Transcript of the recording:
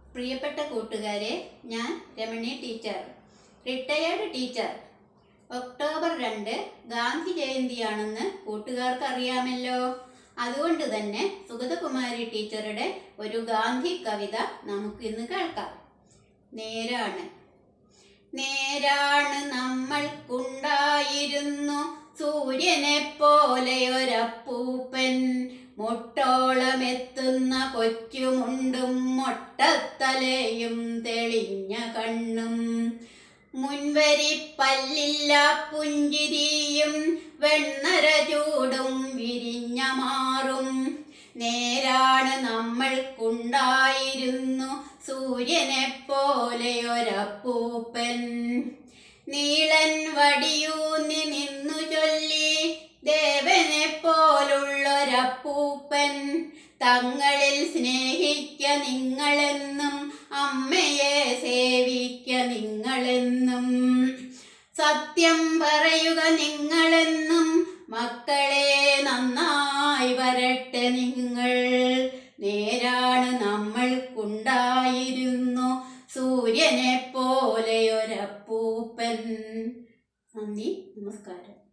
പ്രിയപ്പെട്ട കൂട്ടുകാരെ ഞാൻ Ramani teacher retired teacher October രണ്ട് ഗാന്ധി ജയന്തിയാണെന്ന് കൂട്ടുകാർക്ക് അറിയാമല്ലോ അതുകൊണ്ട് തന്നെ സുഗതകുമാരി ടീച്ചറുടെ ഒരു ഗാന്ധി കവിത നമുക്ക് ഇന്ന് കേൾക്കാം നേരാണ് നേരാണ് നമ്മൾക്കുണ്ടായിരുന്നു സൂര്യനെ പോലെയൊരപ്പൂപ്പൻ മുട്ടോളമെത്തുന്ന കൊച്ചുമുണ്ടും മൊട്ടത്തലയും തെളിഞ്ഞ കണ്ണും മുൻവരി പല്ലില്ല പുഞ്ചിരിയും വെണ്ണര ചൂടും വിരിഞ്ഞ മാറും നേരാണ് നമ്മൾക്കുണ്ടായിരുന്നു സൂര്യനെ പോലെയൊരപ്പൂപ്പൻ നീളൻ വടിയൂന്നി നിന്നു ചൊല്ലി ദേവനെ പോലുള്ളൊരപ്പൂപ്പൻ തങ്ങളിൽ സ്നേഹിക്ക നിങ്ങളെന്നും അമ്മയെ സേവിക്ക നിങ്ങളെന്നും സത്യം പറയുക നിങ്ങളെന്നും മക്കളെ നന്നായി വരട്ടെ നിങ്ങൾ നേരാണ് നമ്മൾക്കുണ്ടായിരുന്നു സൂര്യനെ പോലെയൊരപ്പൂപ്പൻ നന്ദി നമസ്കാരം